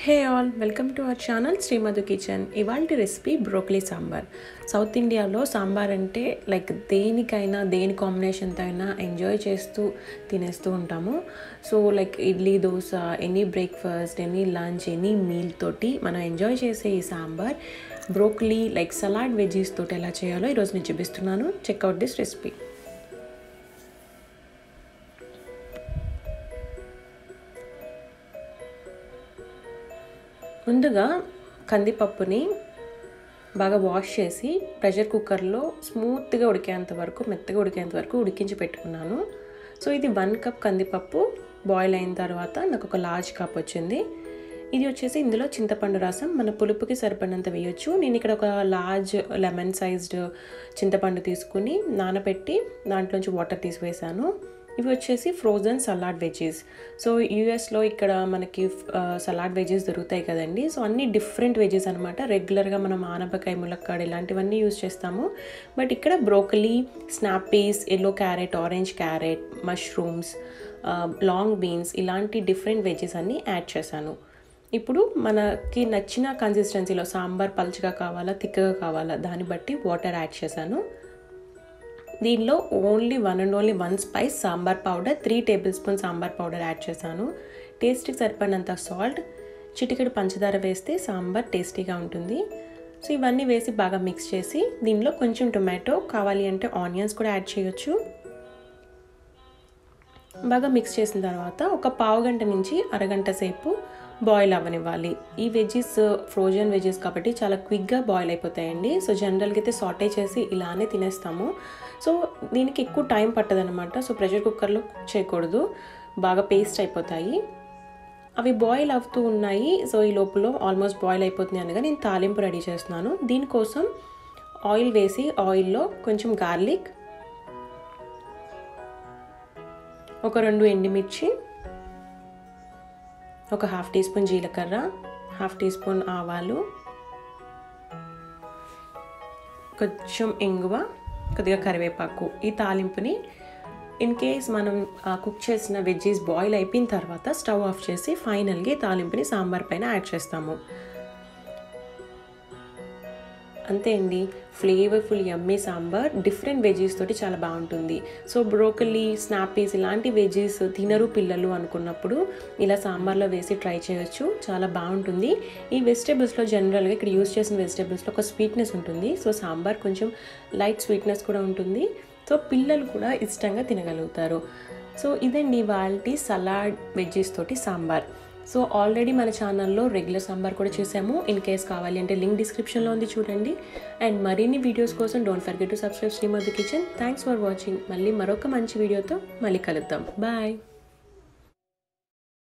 hey all welcome to our channel Srimadhu kitchen ఇవాళ recipe broccoli sambar south ఇండియాలో సాంబార్ అంటే like దేనికైనా దేని కాంబినేషన్తో అయినా ఎంజాయ్ చేస్తూ తినేస్తూ ఉంటాము so like idli dosa any breakfast any lunch any meal తోటి మనం ఎంజాయ్ చేసే ఈ sambar broccoli like salad veggies తోటి ఎలా చేయాలో ఈరోజు నేను చూపిస్తున్నాను చెక్అవుట్ దిస్ రెసిపీ ముందుగా కందిపప్పుని బాగా వాష్ చేసి ప్రెషర్ కుక్కర్లో స్మూత్గా ఉడికేంత వరకు మెత్తగా ఉడికేంత వరకు ఉడికించి పెట్టుకున్నాను సో ఇది వన్ కప్ కందిపప్పు బాయిల్ అయిన తర్వాత నాకు ఒక లార్జ్ కప్ వచ్చింది ఇది వచ్చేసి ఇందులో చింతపండు రసం మన పులుపుకి సరిపడినంత వేయొచ్చు నేను ఇక్కడ ఒక లార్జ్ లెమన్ సైజ్డ్ చింతపండు తీసుకుని నానబెట్టి దాంట్లోంచి వాటర్ తీసివేసాను ఇవి వచ్చేసి ఫ్రోజన్ సలాడ్ వెజెస్ సో యూఎస్లో ఇక్కడ మనకి సలాడ్ వెజెస్ దొరుకుతాయి కదండి సో అన్ని డిఫరెంట్ వెజెస్ అనమాట రెగ్యులర్గా మనం ఆనపకాయ ములక్కాడ ఇలాంటివన్నీ యూస్ చేస్తాము బట్ ఇక్కడ broccoli snap peas yellow carrot orange carrot mushrooms long beans ఇలాంటి డిఫరెంట్ వెజెస్ అన్నీ యాడ్ చేశాను ఇప్పుడు మనకి నచ్చిన కన్సిస్టెన్సీలో సాంబార్ పల్చగా కావాలా థిక్గా కావాలా దాన్ని బట్టి వాటర్ యాడ్ చేశాను దీనిలో only one and only one spice sambar powder three tablespoon sambar powder add చేశాను టేస్ట్కి సరిపడినంత సాల్ట్ చిటికెడు పంచదార వేస్తే సాంబార్ టేస్టీగా ఉంటుంది సో ఇవన్నీ వేసి బాగా మిక్స్ చేసి దీనిలో కొంచెం టొమాటో కావాలి అంటే ఆనియన్స్ కూడా యాడ్ చేయొచ్చు బాగా మిక్స్ చేసిన తర్వాత ఒక పావు గంట నుంచి అరగంట సేపు బాయిల్ అవ్వనివ్వాలి ఈ వెజెస్ ఫ్రోజన్ వెజెస్ కాబట్టి చాలా క్విక్గా బాయిల్ అయిపోతాయండి సో జనరల్గా అయితే సాటే చేసి ఇలానే తినేస్తాము సో దీనికి ఎక్కువ టైం పట్టదనమాట సో ప్రెషర్ కుక్కర్లో కుక్ చేయకూడదు బాగా పేస్ట్ అయిపోతాయి అవి బాయిల్ అవుతూ ఉన్నాయి సో ఈ లోపల ఆల్మోస్ట్ బాయిల్ అయిపోతుంది అనగా నేను తాలింపు రెడీ చేస్తున్నాను దీనికోసం ఆయిల్ వేసి ఆయిల్లో కొంచెం గార్లిక్ ఒక రెండు ఎండుమిర్చి ఒక హాఫ్ టీ స్పూన్ జీలకర్ర హాఫ్ టీ స్పూన్ ఆవాలు కొంచెం ఇంగువ కొద్దిగా కరివేపాకు ఈ తాలింపుని ఇన్ కేస్ మనం కుక్ చేసిన వెజ్జీస్ బాయిల్ అయిపోయిన తర్వాత స్టవ్ ఆఫ్ చేసి ఫైనల్గా ఈ తాలింపుని సాంబార్ పైన యాడ్ చేస్తాము అంతే అండి flavourful yummy sambar different veggies తోటి చాలా బాగుంటుంది సో బ్రోకలీ స్నాపీస్ ఇలాంటి వెజీస్ తినరు పిల్లలు అనుకున్నప్పుడు ఇలా సాంబార్లో వేసి ట్రై చేయొచ్చు చాలా బాగుంటుంది ఈ వెజిటేబుల్స్లో జనరల్గా ఇక్కడ యూస్ చేసిన వెజిటేబుల్స్లో ఒక స్వీట్నెస్ ఉంటుంది సో సాంబార్ కొంచెం లైట్ స్వీట్నెస్ కూడా ఉంటుంది సో పిల్లలు కూడా ఇష్టంగా తినగలుగుతారు సో ఇదండి వాళ్ళ సలాడ్ వెజ్జీస్ తోటి సాంబార్ సో ఆల్రెడీ మన ఛానల్లో రెగ్యులర్ సాంబార్ కూడా చేసాము ఇన్ కేస్ కావాలి అంటే లింక్ డిస్క్రిప్షన్లో ఉంది చూడండి అండ్ మరిన్ని వీడియోస్ కోసం don't forget to subscribe Srimadhu kitchen thanks for watching మళ్ళీ మరొక మంచి వీడియోతో మళ్ళీ కలుద్దాం బాయ్